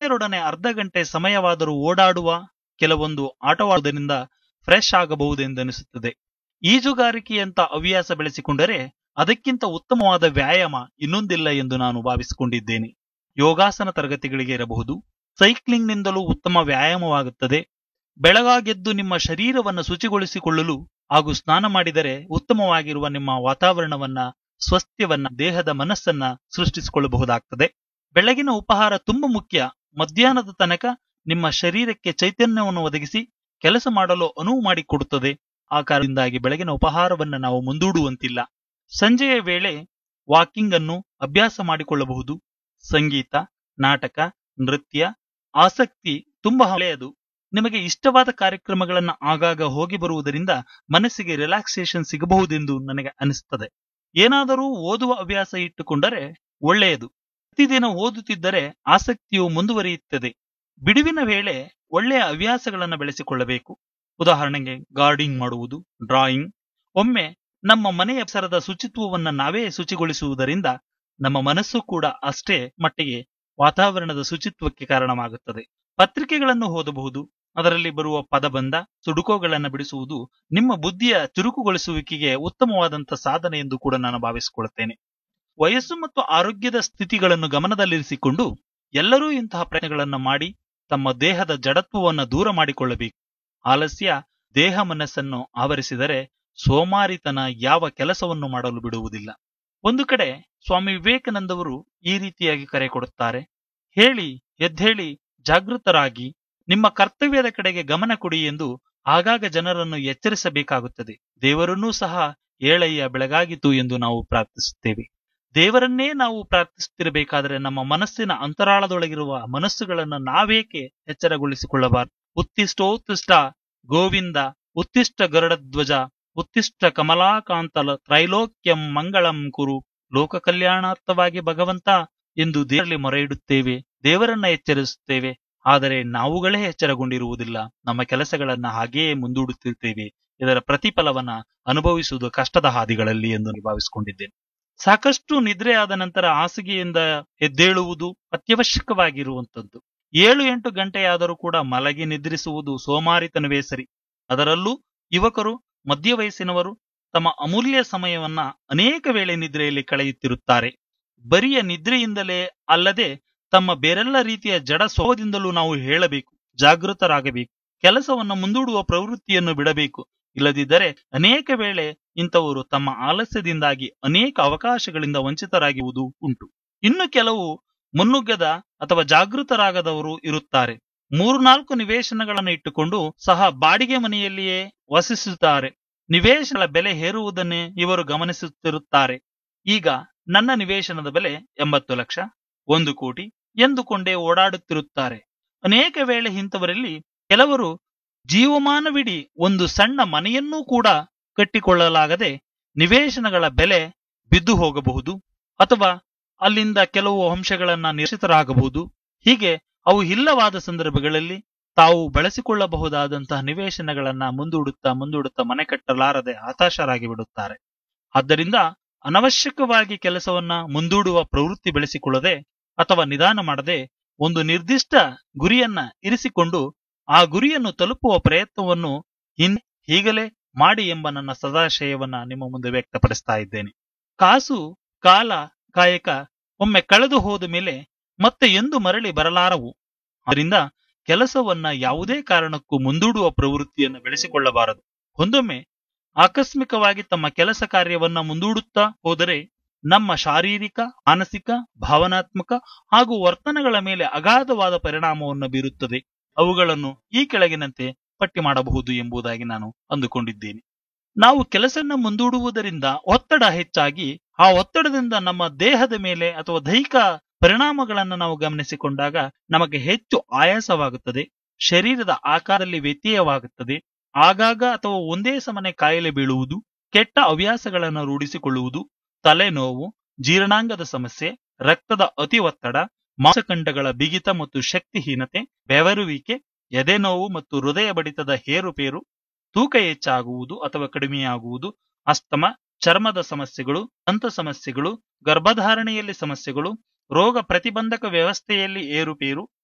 ಗೆಳೆಯರೊಡನೆ ಅರ್ಧ ಗಂಟೆ ಸಮಯವಾದರೂ ಓಡಾಡುವ ಕೆಲವೊಂದು ಆಟವಾಡುವುದರಿಂದ ಫ್ರೆಶ್ ಆಗಬಹುದೆಂದನಿಸುತ್ತದೆ ಈಜುಗಾರಿಕೆಯಂತ ಹವ್ಯಾಸ ಬೆಳೆಸಿಕೊಂಡರೆ ಅದಕ್ಕಿಂತ ಉತ್ತಮವಾದ ವ್ಯಾಯಾಮ ಇನ್ನೊಂದಿಲ್ಲ ಎಂದು ನಾನು ಭಾವಿಸಿಕೊಂಡಿದ್ದೇನೆ ಯೋಗಾಸನ ತರಗತಿಗಳಿಗೆ ಇರಬಹುದು ಸೈಕ್ಲಿಂಗ್ನಿಂದಲೂ ಉತ್ತಮ ವ್ಯಾಯಾಮವಾಗುತ್ತದೆ ಬೆಳಗಾಗೆದ್ದು ನಿಮ್ಮ ಶರೀರವನ್ನು ಶುಚಿಗೊಳಿಸಿಕೊಳ್ಳಲು ಹಾಗೂ ಸ್ನಾನ ಮಾಡಿದರೆ ಉತ್ತಮವಾಗಿರುವ ನಿಮ್ಮ ವಾತಾವರಣವನ್ನ ಸ್ವಸ್ಥ್ಯವನ್ನ ದೇಹದ ಮನಸ್ಸನ್ನ ಸೃಷ್ಟಿಸಿಕೊಳ್ಳಬಹುದಾಗ್ತದೆ ಬೆಳಗಿನ ಉಪಹಾರ ತುಂಬಾ ಮುಖ್ಯ ಮಧ್ಯಾಹ್ನದ ತನಕ ನಿಮ್ಮ ಶರೀರಕ್ಕೆ ಚೈತನ್ಯವನ್ನು ಒದಗಿಸಿ ಕೆಲಸ ಮಾಡಲು ಅನುವು ಮಾಡಿಕೊಡುತ್ತದೆ ಆ ಕಾರಣದಿಂದಾಗಿ ಬೆಳಗಿನ ಉಪಹಾರವನ್ನ ನಾವು ಮುಂದೂಡುವಂತಿಲ್ಲ ಸಂಜೆಯ ವೇಳೆ ವಾಕಿಂಗ್ ಅನ್ನು ಅಭ್ಯಾಸ ಮಾಡಿಕೊಳ್ಳಬಹುದು ಸಂಗೀತ ನಾಟಕ ನೃತ್ಯ ಆಸಕ್ತಿ ತುಂಬಾ ಹಳೆಯದು ನಿಮಗೆ ಇಷ್ಟವಾದ ಕಾರ್ಯಕ್ರಮಗಳನ್ನ ಆಗಾಗ ಹೋಗಿ ಬರುವುದರಿಂದ ಮನಸ್ಸಿಗೆ ರಿಲ್ಯಾಕ್ಸೇಷನ್ ಸಿಗಬಹುದೆಂದು ನನಗೆ ಅನಿಸುತ್ತದೆ ಏನಾದರೂ ಓದುವ ಹವ್ಯಾಸ ಇಟ್ಟುಕೊಂಡರೆ ಒಳ್ಳೆಯದು ಪ್ರತಿದಿನ ಓದುತ್ತಿದ್ದರೆ ಆಸಕ್ತಿಯು ಮುಂದುವರಿಯುತ್ತದೆ ಬಿಡುವಿನ ವೇಳೆ ಒಳ್ಳೆಯ ಹವ್ಯಾಸಗಳನ್ನು ಬೆಳೆಸಿಕೊಳ್ಳಬೇಕು ಉದಾಹರಣೆಗೆ ಗಾರ್ಡಿಂಗ್ ಮಾಡುವುದು ಡ್ರಾಯಿಂಗ್ ಒಮ್ಮೆ ನಮ್ಮ ಮನೆಯ ಪರಿಸರದ ಶುಚಿತ್ವವನ್ನ ನಾವೇ ಶುಚಿಗೊಳಿಸುವುದರಿಂದ ನಮ್ಮ ಮನಸ್ಸು ಕೂಡ ಅಷ್ಟೇ ಮಟ್ಟಿಗೆ ವಾತಾವರಣದ ಶುಚಿತ್ವಕ್ಕೆ ಕಾರಣವಾಗುತ್ತದೆ ಪತ್ರಿಕೆಗಳನ್ನು ಓದಬಹುದು ಅದರಲ್ಲಿ ಬರುವ ಪದಬಂಧ ಸುಡುಕೋಗಳನ್ನು ಬಿಡಿಸುವುದು ನಿಮ್ಮ ಬುದ್ಧಿಯ ಚುರುಕುಗೊಳಿಸುವಿಕೆಗೆ ಉತ್ತಮವಾದಂಥ ಸಾಧನೆ ಎಂದು ಕೂಡ ನಾನು ಭಾವಿಸಿಕೊಳ್ಳುತ್ತೇನೆ ವಯಸ್ಸು ಮತ್ತು ಆರೋಗ್ಯದ ಸ್ಥಿತಿಗಳನ್ನು ಗಮನದಲ್ಲಿರಿಸಿಕೊಂಡು ಎಲ್ಲರೂ ಇಂತಹ ಪ್ರಯತ್ನಗಳನ್ನು ಮಾಡಿ ತಮ್ಮ ದೇಹದ ಜಡತ್ವವನ್ನು ದೂರ ಮಾಡಿಕೊಳ್ಳಬೇಕು ಆಲಸ್ಯ ದೇಹ ಮನಸ್ಸನ್ನು ಆವರಿಸಿದರೆ ಸೋಮಾರಿತನ ಯಾವ ಕೆಲಸವನ್ನು ಮಾಡಲು ಬಿಡುವುದಿಲ್ಲ ಒಂದು ಕಡೆ ಸ್ವಾಮಿ ವಿವೇಕಾನಂದವರು ಈ ರೀತಿಯಾಗಿ ಕರೆ ಕೊಡುತ್ತಾರೆ ಹೇಳಿ ಎದ್ದೇಳಿ ಜಾಗೃತರಾಗಿ ನಿಮ್ಮ ಕರ್ತವ್ಯದ ಕಡೆಗೆ ಗಮನ ಕೊಡಿ ಎಂದು ಆಗಾಗ ಜನರನ್ನು ಎಚ್ಚರಿಸಬೇಕಾಗುತ್ತದೆ ದೇವರನ್ನೂ ಸಹ ಏಳಯ್ಯ ಬೆಳಗಾಗಿತು ಎಂದು ನಾವು ಪ್ರಾರ್ಥಿಸುತ್ತೇವೆ ದೇವರನ್ನೇ ನಾವು ಪ್ರಾರ್ಥಿಸುತ್ತಿರಬೇಕಾದರೆ ನಮ್ಮ ಮನಸ್ಸಿನ ಅಂತರಾಳದೊಳಗಿರುವ ಮನಸ್ಸುಗಳನ್ನು ನಾವೇಕೆ ಎಚ್ಚರಗೊಳಿಸಿಕೊಳ್ಳಬಾರದು ಉತ್ತಿಷ್ಟೋತ್ತಿಷ್ಟ ಗೋವಿಂದ ಉತ್ತಿಷ್ಟ ಗರುಡಧ್ವಜ ಉತ್ತಿಷ್ಟ ಕಮಲಾಕಾಂತಲ ತ್ರೈಲೋಕ್ಯಂ ಮಂಗಳಂ ಕುರು ಲೋಕ ಕಲ್ಯಾಣಾರ್ಥವಾಗಿ ಭಗವಂತ ಎಂದು ದೇವರಲ್ಲಿ ಮೊರೆ ಇಡುತ್ತೇವೆ ದೇವರನ್ನ ಎಚ್ಚರಿಸುತ್ತೇವೆ ಆದರೆ ನಾವುಗಳೇ ಎಚ್ಚರಗೊಂಡಿರುವುದಿಲ್ಲ ನಮ್ಮ ಕೆಲಸಗಳನ್ನ ಹಾಗೆಯೇ ಮುಂದೂಡುತ್ತಿರ್ತೇವೆ ಇದರ ಪ್ರತಿಫಲವನ್ನ ಅನುಭವಿಸುವುದು ಕಷ್ಟದ ಹಾದಿಗಳಲ್ಲಿ ಎಂದು ನಾನು ಭಾವಿಸಿಕೊಂಡಿದ್ದೇನೆ ಸಾಕಷ್ಟು ನಿದ್ರೆ ಆದ ನಂತರ ಹಾಸಿಗೆಯಿಂದ ಎದ್ದೇಳುವುದು ಅತ್ಯವಶ್ಯಕವಾಗಿರುವಂತದ್ದು ಏಳು ಎಂಟು ಗಂಟೆಯಾದರೂ ಕೂಡ ಮಲಗಿ ನಿದ್ರಿಸುವುದು ಸೋಮಾರಿತನವೇ ಸರಿ ಅದರಲ್ಲೂ ಯುವಕರು ಮಧ್ಯ ವಯಸ್ಸಿನವರು ತಮ್ಮ ಅಮೂಲ್ಯ ಸಮಯವನ್ನ ಅನೇಕ ವೇಳೆ ನಿದ್ರೆಯಲ್ಲಿ ಕಳೆಯುತ್ತಿರುತ್ತಾರೆ ಬರಿಯ ನಿದ್ರೆಯಿಂದಲೇ ಅಲ್ಲದೆ ತಮ್ಮ ಬೇರೆಲ್ಲ ರೀತಿಯ ಜಡ ಸ್ವಭಾವದಿಂದಲೂ ನಾವು ಹೇಳಬೇಕು ಜಾಗೃತರಾಗಬೇಕು ಕೆಲಸವನ್ನು ಮುಂದೂಡುವ ಪ್ರವೃತ್ತಿಯನ್ನು ಬಿಡಬೇಕು ಇಲ್ಲದಿದ್ದರೆ ಅನೇಕ ವೇಳೆ ಇಂಥವರು ತಮ್ಮ ಆಲಸ್ಯದಿಂದಾಗಿ ಅನೇಕ ಅವಕಾಶಗಳಿಂದ ವಂಚಿತರಾಗುವುದು ಉಂಟು ಇನ್ನು ಕೆಲವು ಮುನ್ನುಗ್ಗದ ಅಥವಾ ಜಾಗೃತರಾಗದವರು ಇರುತ್ತಾರೆ ಮೂರ್ನಾಲ್ಕು ನಿವೇಶನಗಳನ್ನು ಇಟ್ಟುಕೊಂಡು ಸಹ ಬಾಡಿಗೆ ಮನೆಯಲ್ಲಿಯೇ ವಸಿಸುತ್ತಾರೆ ನಿವೇಶನಗಳ ಬೆಲೆ ಹೇರುವುದನ್ನೇ ಇವರು ಗಮನಿಸುತ್ತಿರುತ್ತಾರೆ ಈಗ ನನ್ನ ನಿವೇಶನದ ಬೆಲೆ ಎಂಬತ್ತು ಲಕ್ಷ ಒಂದು ಕೋಟಿ ಎಂದುಕೊಂಡೇ ಓಡಾಡುತ್ತಿರುತ್ತಾರೆ ಅನೇಕ ವೇಳೆ ಇಂಥವರಲ್ಲಿ ಕೆಲವರು ಜೀವಮಾನವಿಡೀ ಒಂದು ಸಣ್ಣ ಮನೆಯನ್ನೂ ಕೂಡ ಕಟ್ಟಿಕೊಳ್ಳಲಾಗದೆ ನಿವೇಶನಗಳ ಬೆಲೆ ಬಿದ್ದು ಹೋಗಬಹುದು ಅಥವಾ ಅಲ್ಲಿಂದ ಕೆಲವು ಅಂಶಗಳನ್ನ ನಿಶ್ಚಿತರಾಗಬಹುದು ಹೀಗೆ ಅವು ಇಲ್ಲವಾದ ಸಂದರ್ಭಗಳಲ್ಲಿ ತಾವು ಬಳಸಿಕೊಳ್ಳಬಹುದಾದಂತಹ ನಿವೇಶನಗಳನ್ನ ಮುಂದೂಡುತ್ತಾ ಮುಂದೂಡುತ್ತಾ ಮನೆ ಕಟ್ಟಲಾರದೆ ಹತಾಶರಾಗಿ ಬಿಡುತ್ತಾರೆ ಆದ್ದರಿಂದ ಅನವಶ್ಯಕವಾಗಿ ಕೆಲಸವನ್ನ ಮುಂದೂಡುವ ಪ್ರವೃತ್ತಿ ಬೆಳೆಸಿಕೊಳ್ಳದೆ ಅಥವಾ ನಿಧಾನ ಮಾಡದೆ ಒಂದು ನಿರ್ದಿಷ್ಟ ಗುರಿಯನ್ನ ಇರಿಸಿಕೊಂಡು ಆ ಗುರಿಯನ್ನು ತಲುಪುವ ಪ್ರಯತ್ನವನ್ನು ಹಿಂದೆ ಹೀಗಲೇ ಮಾಡಿ ಎಂಬ ನನ್ನ ಸದಾಶಯವನ್ನ ನಿಮ್ಮ ಮುಂದೆ ವ್ಯಕ್ತಪಡಿಸ್ತಾ ಇದ್ದೇನೆ ಕಾಸು ಕಾಲ ಕಾಯಕ ಒಮ್ಮೆ ಕಳೆದು ಹೋದ ಮೇಲೆ ಮತ್ತೆ ಎಂದು ಮರಳಿ ಬರಲಾರವು ಅದರಿಂದ ಕೆಲಸವನ್ನ ಯಾವುದೇ ಕಾರಣಕ್ಕೂ ಮುಂದೂಡುವ ಪ್ರವೃತ್ತಿಯನ್ನು ಬೆಳೆಸಿಕೊಳ್ಳಬಾರದು ಒಂದೊಮ್ಮೆ ಆಕಸ್ಮಿಕವಾಗಿ ತಮ್ಮ ಕೆಲಸ ಕಾರ್ಯವನ್ನ ಮುಂದೂಡುತ್ತಾ ಹೋದರೆ ನಮ್ಮ ಶಾರೀರಿಕ ಮಾನಸಿಕ ಭಾವನಾತ್ಮಕ ಹಾಗೂ ವರ್ತನೆಗಳ ಮೇಲೆ ಅಗಾಧವಾದ ಪರಿಣಾಮವನ್ನು ಬೀರುತ್ತದೆ ಅವುಗಳನ್ನು ಈ ಕೆಳಗಿನಂತೆ ಪಟ್ಟಿ ಮಾಡಬಹುದು ಎಂಬುದಾಗಿ ನಾನು ಅಂದುಕೊಂಡಿದ್ದೇನೆ ನಾವು ಕೆಲಸನ ಮುಂದೂಡುವುದರಿಂದ ಒತ್ತಡ ಹೆಚ್ಚಾಗಿ ಆ ಒತ್ತಡದಿಂದ ನಮ್ಮ ದೇಹದ ಮೇಲೆ ಅಥವಾ ದೈಹಿಕ ಪರಿಣಾಮಗಳನ್ನು ನಾವು ಗಮನಿಸಿಕೊಂಡಾಗ ನಮಗೆ ಹೆಚ್ಚು ಆಯಾಸವಾಗುತ್ತದೆ ಶರೀರದ ಆಕಾರದಲ್ಲಿ ವ್ಯತ್ಯಯವಾಗುತ್ತದೆ ಆಗಾಗ ಅಥವಾ ಒಂದೇ ಸಮನೆ ಕಾಯಿಲೆ ಬೀಳುವುದು ಕೆಟ್ಟ ಹವ್ಯಾಸಗಳನ್ನು ರೂಢಿಸಿಕೊಳ್ಳುವುದು ತಲೆನೋವು ಜೀರ್ಣಾಂಗದ ಸಮಸ್ಯೆ ರಕ್ತದ ಅತಿ ಒತ್ತಡ ಮಾಂಸಖಂಡಗಳ ಬಿಗಿತ ಮತ್ತು ಶಕ್ತಿಹೀನತೆ ಬೆವರುವಿಕೆ ಎದೆನೋವು ಮತ್ತು ಹೃದಯ ಬಡಿತದ ಹೇರುಪೇರು ತೂಕ ಹೆಚ್ಚಾಗುವುದು ಅಥವಾ ಕಡಿಮೆಯಾಗುವುದು ಅಸ್ತಮ ಚರ್ಮದ ಸಮಸ್ಯೆಗಳು ದಂತ ಸಮಸ್ಯೆಗಳು ಗರ್ಭಧಾರಣೆಯಲ್ಲಿ ಸಮಸ್ಯೆಗಳು ರೋಗ ಪ್ರತಿಬಂಧಕ ವ್ಯವಸ್ಥೆಯಲ್ಲಿ ಏರುಪೇರು